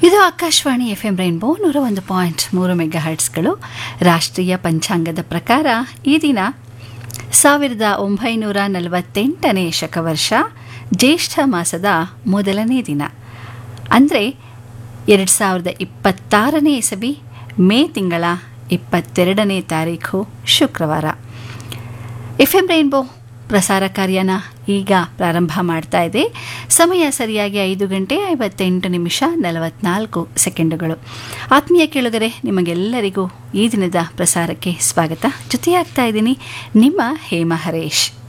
ಇದು Akashvani F M rainbow ನೂರ ಒಂದು ಪಾಯಿಂಟ್ ಮೂರು ಮೆಗಾ ಹರ್ಟ್ಸ್ಗಳು ರಾಷ್ಟ್ರೀಯ ಪಂಚಾಂಗದ ಪ್ರಕಾರ ಈ ದಿನ ಸಾವಿರದ ಒಂಬೈನೂರ ನಲವತ್ತೆಂಟನೇ ಶಕವರ್ಷ ಜ್ಯೇಷ್ಠ ಮಾಸದ ಮೊದಲನೇ ದಿನ ಅಂದರೆ ಎರಡು ಸಾವಿರದ ಇಪ್ಪತ್ತಾರನೇ ಇಸವಿ ಮೇ ತಿಂಗಳ ಇಪ್ಪತ್ತೆರಡನೇ ತಾರೀಖು ಶುಕ್ರವಾರ ಎಫ್ ಎಂ ರೈನ್ಬೋ ಪ್ರಸಾರ ಕಾರ್ಯನ ಈಗ ಪ್ರಾರಂಭ ಮಾಡ್ತಾ ಇದೆ ಸಮಯ ಸರಿಯಾಗಿ ಐದು ಗಂಟೆ ಐವತ್ತೆಂಟು ನಿಮಿಷ ನಲವತ್ನಾಲ್ಕು ಸೆಕೆಂಡುಗಳು ಆತ್ಮೀಯ ಕೇಳುಗರೆ ನಿಮಗೆಲ್ಲರಿಗೂ ಈ ದಿನದ ಪ್ರಸಾರಕ್ಕೆ ಸ್ವಾಗತ ಜೊತೆಯಾಗ್ತಾ ಇದ್ದೀನಿ ನಿಮ್ಮ ಹೇಮ ಹರೇಶ್